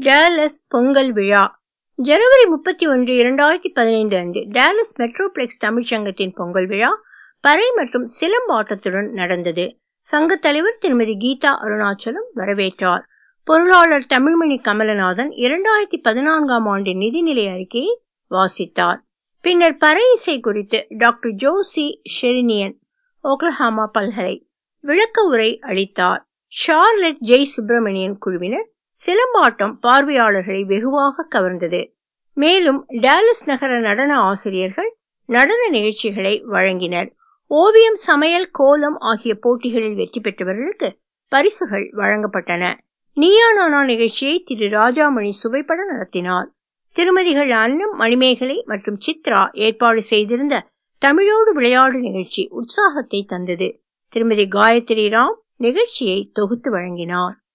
Dallas Pongal விழா ஜனவரி முப்பத்தி ஒன்று இரண்டாயிரத்தி பதினைந்து அன்று டேலஸ் மெட்ரோபிளெக்ஸ் தமிழ்ச்சங்கத்தின் பொங்கல் விழா பறை மற்றும் சிலம்பாட்டத்துடன் நடந்தது சங்க தலைவர் திருமதி கீதா அருணாச்சலம் வரவேற்றார் பொருளாளர் தமிழ்மணி கமலநாதன் இரண்டாயிரத்தி பதினான்காம் ஆண்டின் நிதிநிலை அறிக்கையை வாசித்தார் பின்னர் பறை இசை குறித்து டாக்டர் ஜோசி ஷெரினியன் ஓக்லஹாமா பல்கலை விளக்க உரை அளித்தார் ஷார்லெட் ஜெய் சுப்பிரமணியன் குழுவினர் சிலம்பாட்டம் பார்வையாளர்களை வெகுவாக கவர்ந்தது மேலும் டேலஸ் நகர நடன ஆசிரியர்கள் நடன நிகழ்ச்சிகளை வழங்கினர் ஓவியம் சமையல் கோலம் ஆகிய போட்டிகளில் வெற்றி பெற்றவர்களுக்கு பரிசுகள் வழங்கப்பட்டன நீயா நானா நிகழ்ச்சியை திரு ராஜாமணி சுவைப்பட நடத்தினார் திருமதிகள் அன்னம் மணிமேகலை மற்றும் சித்ரா ஏற்பாடு செய்திருந்த தமிழோடு விளையாடு நிகழ்ச்சி உற்சாகத்தை தந்தது திருமதி காயத்ரி ராம் நிகழ்ச்சியை தொகுத்து வழங்கினார்